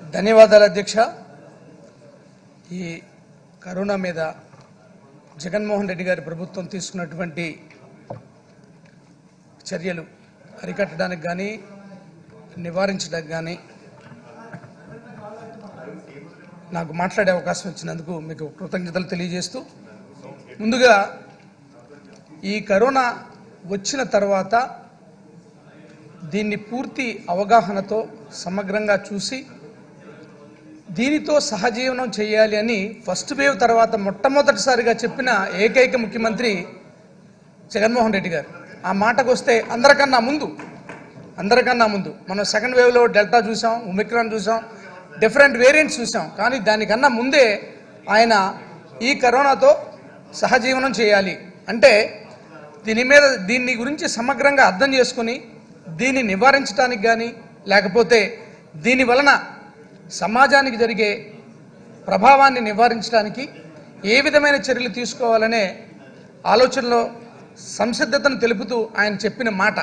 ధన్యవాదాలు అధ్యక్ష ఈ కరోనా మీద జగన్మోహన్ రెడ్డి గారి ప్రభుత్వం తీసుకున్నటువంటి చర్యలు అరికట్టడానికి కానీ నివారించడానికి కానీ నాకు మాట్లాడే అవకాశం ఇచ్చినందుకు మీకు కృతజ్ఞతలు తెలియజేస్తూ ముందుగా ఈ కరోనా వచ్చిన తర్వాత దీన్ని పూర్తి అవగాహనతో సమగ్రంగా చూసి దీనితో సహజీవనం చేయాలి అని ఫస్ట్ వేవ్ తర్వాత మొట్టమొదటిసారిగా చెప్పిన ఏకైక ముఖ్యమంత్రి జగన్మోహన్ రెడ్డి గారు ఆ మాటకు వస్తే అందరికన్నా ముందు అందరికన్నా ముందు మనం సెకండ్ వేవ్లో డెల్టా చూసాం ఒమిక్రాన్ చూసాం డిఫరెంట్ వేరియంట్స్ చూసాం కానీ దానికన్నా ముందే ఆయన ఈ కరోనాతో సహజీవనం చేయాలి అంటే దీని మీద దీని గురించి సమగ్రంగా అర్థం చేసుకుని దీన్ని నివారించడానికి కానీ లేకపోతే దీని వలన సమాజానికి జరిగే ప్రభావాన్ని నివారించడానికి ఏ విధమైన చర్యలు తీసుకోవాలనే ఆలోచనలో సంసిద్ధతను తెలుపుతూ ఆయన చెప్పిన మాట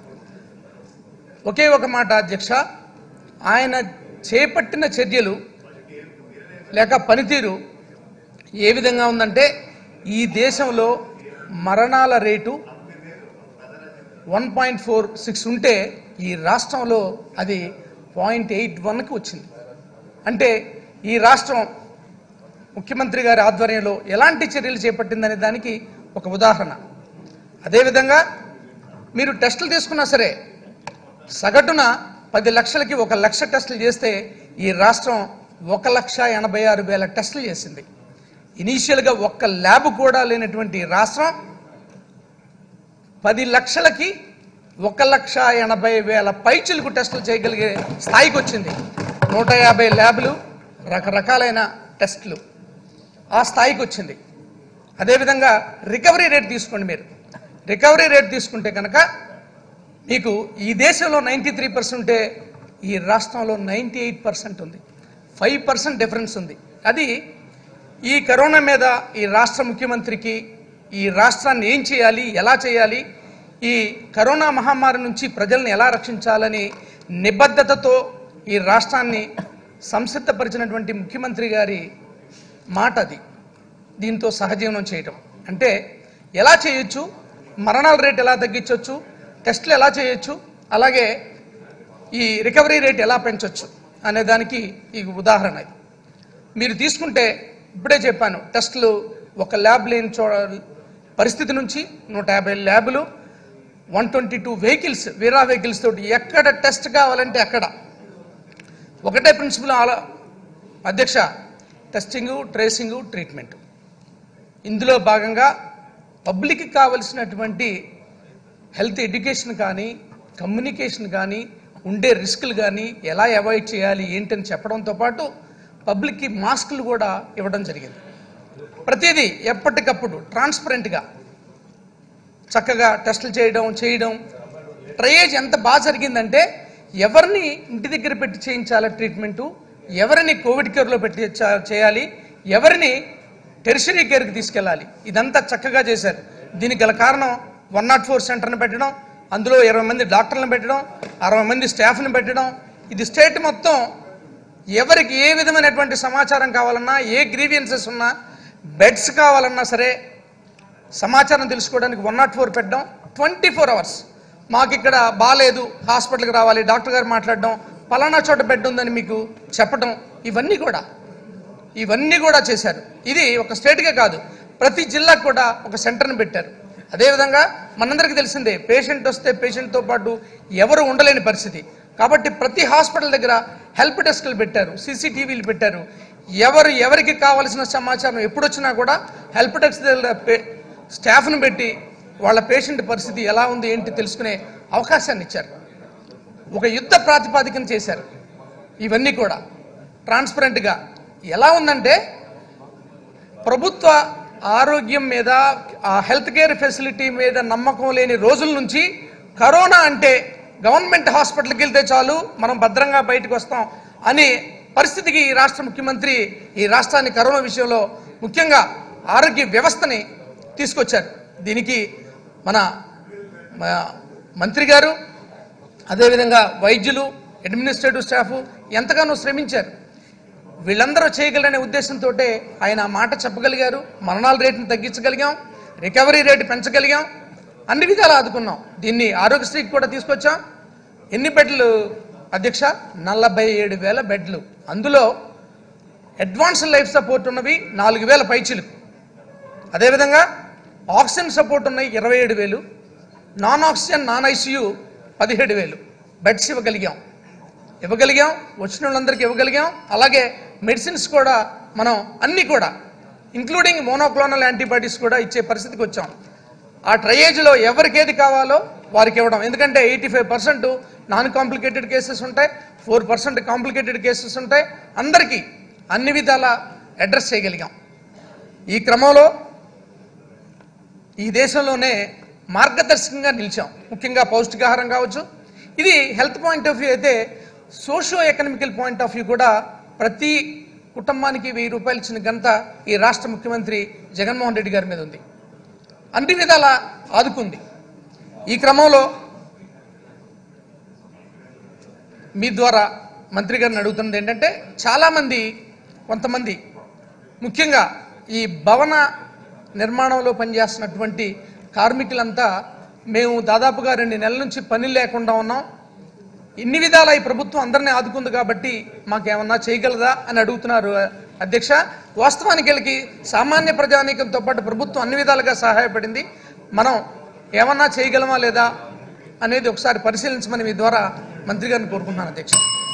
ఒకే ఒక మాట అధ్యక్ష ఆయన చేపట్టిన చర్యలు లేక పనితీరు ఏ విధంగా ఉందంటే ఈ దేశంలో మరణాల rate one point four six ఉంటే ఈ రాష్ట్రంలో అది పాయింట్ ఎయిట్ వన్కి వచ్చింది అంటే ఈ రాష్ట్రం ముఖ్యమంత్రి గారి ఆధ్వర్యంలో ఎలాంటి చర్యలు చేపట్టిందనే దానికి ఒక ఉదాహరణ అదేవిధంగా మీరు టెస్టులు తీసుకున్నా సరే సగటున పది లక్షలకి ఒక లక్ష టెస్టులు చేస్తే ఈ రాష్ట్రం ఒక లక్ష ఎనభై ఆరు వేల టెస్టులు చేసింది ఇనీషియల్గా ఒక్క ల్యాబ్ కూడా లేనటువంటి రాష్ట్రం పది లక్షలకి ఒక లక్ష ఎనభై వేల పైచులకు టెస్టులు చేయగలిగే స్థాయికి వచ్చింది నూట యాభై ల్యాబ్లు రకరకాలైన టెస్టులు ఆ స్థాయికి వచ్చింది అదేవిధంగా రికవరీ రేట్ తీసుకోండి మీరు రికవరీ రేట్ తీసుకుంటే కనుక మీకు ఈ దేశంలో నైంటీ త్రీ పర్సెంటే ఈ రాష్ట్రంలో నైంటీ ఎయిట్ పర్సెంట్ ఉంది ఫైవ్ పర్సెంట్ డిఫరెన్స్ ఉంది అది ఈ కరోనా మీద ఈ రాష్ట్ర ముఖ్యమంత్రికి ఈ రాష్ట్రాన్ని ఏం చేయాలి ఎలా చేయాలి ఈ కరోనా మహమ్మారి నుంచి ప్రజల్ని ఎలా రక్షించాలని నిబద్ధతతో ఈ రాష్ట్రాన్ని సంసిద్ధపరిచినటువంటి ముఖ్యమంత్రి గారి మాట అది దీంతో సహజీవనం చేయటం అంటే ఎలా చేయొచ్చు మరణాల రేట్ ఎలా తగ్గించవచ్చు టెస్టులు ఎలా చేయొచ్చు అలాగే ఈ రికవరీ రేట్ ఎలా పెంచవచ్చు అనే దానికి ఈ ఉదాహరణ ఇది మీరు తీసుకుంటే ఇప్పుడే చెప్పాను టెస్టులు ఒక ల్యాబ్ లేని చో పరిస్థితి నుంచి నూట యాభై ల్యాబులు వన్ ట్వంటీ టూ వెహికల్స్ వీరా వెహికల్స్ తోటి ఎక్కడ టెస్ట్ కావాలంటే అక్కడ ఒకటే ప్రిన్సిపల్ ఆలో అధ్యక్ష టెస్టింగు ట్రేసింగు ట్రీట్మెంట్ ఇందులో భాగంగా పబ్లిక్కి కావలసినటువంటి హెల్త్ ఎడ్యుకేషన్ కానీ కమ్యూనికేషన్ కానీ ఉండే రిస్కులు కానీ ఎలా అవాయిడ్ చేయాలి ఏంటని చెప్పడంతో పాటు పబ్లిక్కి మాస్కులు కూడా ఇవ్వడం జరిగింది ప్రతిదీ ఎప్పటికప్పుడు ట్రాన్స్పరెంట్గా చక్కగా టెస్టులు చేయడం చేయడం ట్రయేజ్ ఎంత బాగా జరిగిందంటే ఎవరిని ఇంటి దగ్గర పెట్టి చేయించాలా ట్రీట్మెంటు ఎవరిని కోవిడ్ కేర్లో పెట్టి చ- చేయాలి ఎవరిని టెరిషరీ కేర్కి తీసుకెళ్ళాలి ఇదంతా చక్కగా చేశారు దీనికి గల కారణం వన్ నాట్ ఫోర్ సెంటర్ని పెట్టడం అందులో ఇరవై మంది డాక్టర్లను పెట్టడం అరవై మంది స్టాఫ్ని పెట్టడం ఇది స్టేట్ మొత్తం ఎవరికి ఏ విధమైనటువంటి సమాచారం కావాలన్నా ఏ గ్రీవియన్సెస్ ఉన్నా బెడ్స్ కావాలన్నా సరే సమాచారం తెలుసుకోవడానికి వన్ నాట్ ఫోర్ పెట్టడం ట్వంటీ ఫోర్ అవర్స్ మాకు ఇక్కడ బాగాలేదు హాస్పిటల్కి రావాలి డాక్టర్ గారు మాట్లాడడం పలానా చోట బెడ్ ఉందని మీకు చెప్పడం ఇవన్నీ కూడా ఇవన్నీ కూడా చేశారు ఇది ఒక స్టేట్కే కాదు ప్రతి జిల్లాకు కూడా ఒక సెంటర్ని పెట్టారు అదేవిధంగా మనందరికీ తెలిసిందే పేషెంట్ వస్తే పేషెంట్తో పాటు ఎవరు ఉండలేని పరిస్థితి కాబట్టి ప్రతి హాస్పిటల్ దగ్గర హెల్ప్ డెస్క్లు పెట్టారు సీసీటీవీలు పెట్టారు ఎవరు ఎవరికి కావలసిన సమాచారం ఎప్పుడు వచ్చినా కూడా హెల్ప్ డెస్క్ దగ్గర పే- స్టాఫ్ను పెట్టి వాళ్ళ పేషెంట్ పరిస్థితి ఎలా ఉంది ఏంటి తెలుసుకునే అవకాశాన్ని ఇచ్చారు ఒక యుద్ధ ప్రాతిపాదికన చేశారు ఇవన్నీ కూడా ట్రాన్స్పరెంట్గా ఎలా ఉందంటే ప్రభుత్వ ఆరోగ్యం మీద ఆ హెల్త్ కేర్ ఫెసిలిటీ మీద నమ్మకం లేని రోజుల నుంచి కరోనా అంటే గవర్నమెంట్ హాస్పిటల్కి వెళ్తే చాలు మనం భద్రంగా బయటకు వస్తాం అనే పరిస్థితికి ఈ రాష్ట్ర ముఖ్యమంత్రి ఈ రాష్ట్రాన్ని కరోనా విషయంలో ముఖ్యంగా ఆరోగ్య వ్యవస్థని తీసుకొచ్చారు దీనికి మన మ- మంత్రి గారు అదేవిధంగా వైద్యులు అడ్మినిస్ట్రేటివ్ స్టాఫ్ ఎంతగానో శ్రమించారు వీళ్ళందరూ చేయగలరనే ఉద్దేశంతో ఆయన ఆ మాట చెప్పగలిగారు మరణాల రేటును తగ్గించగలిగాం రికవరీ రేటు పెంచగలిగాం అన్ని విధాలు ఆదుకున్నాం దీన్ని ఆరోగ్యశ్రీకి కూడా తీసుకొచ్చాం ఎన్ని బెడ్లు అధ్యక్ష నలభై ఏడు వేల బెడ్లు అందులో అడ్వాన్స్ లైఫ్ సపోర్ట్ ఉన్నవి నాలుగు వేల పైచిలు అదేవిధంగా ఆక్సిజన్ సపోర్ట్ ఉన్నాయి ఇరవై ఏడు వేలు నాన్ ఆక్సిజన్ నాన్ ఐసీయూ పదిహేడు వేలు బెడ్స్ ఇవ్వగలిగాం ఇవ్వగలిగాం వచ్చిన వాళ్ళందరికీ ఇవ్వగలిగాం అలాగే మెడిసిన్స్ కూడా మనం అన్నీ కూడా ఇంక్లూడింగ్ మోనోక్లోనల్ యాంటీబాడీస్ కూడా ఇచ్చే పరిస్థితికి వచ్చాం ఆ ట్రయేజ్లో ఎవరికి ఏది కావాలో వారికి ఇవ్వడం ఎందుకంటే eighty five percent non complicated cases ఉంటాయి ఫోర్ పర్సెంట్ కాంప్లికేటెడ్ కేసెస్ ఉంటాయి అందరికీ అన్ని విధాల అడ్రస్ చేయగలిగాం ఈ క్రమంలో ఈ దేశంలోనే మార్గదర్శకంగా నిలిచాం ముఖ్యంగా పౌష్టికాహారం కావచ్చు ఇది హెల్త్ పాయింట్ ఆఫ్ వ్యూ అయితే socio economical point of view కూడా ప్రతి కుటుంబానికి వెయ్యి రూపాయలు ఇచ్చిన ఘనత ఈ రాష్ట్ర ముఖ్యమంత్రి జగన్మోహన్ రెడ్డి గారి మీద ఉంది అన్ని విధాల ఆదుకుంది ఈ క్రమంలో మీ ద్వారా మంత్రి గారిని అడుగుతున్నది ఏంటంటే చాలామంది కొంతమంది ముఖ్యంగా ఈ భవన నిర్మాణంలో పనిచేస్తున్నటువంటి కార్మికులంతా మేము దాదాపుగా రెండు నెలల నుంచి పని లేకుండా ఉన్నాం ఇన్ని విధాల ఈ ప్రభుత్వం అందరినీ ఆదుకుంది కాబట్టి మాకేమన్నా చేయగలదా అని అడుగుతున్నారు అధ్యక్ష వాస్తవానికి వీళ్ళకి సామాన్య ప్రజానీకంతో పాటు ప్రభుత్వం అన్ని విధాలుగా సహాయపడింది మనం ఏమన్నా చేయగలమా లేదా అనేది ఒకసారి పరిశీలించమని మీ ద్వారా మంత్రి గారిని కోరుకుంటున్నాను అధ్యక్ష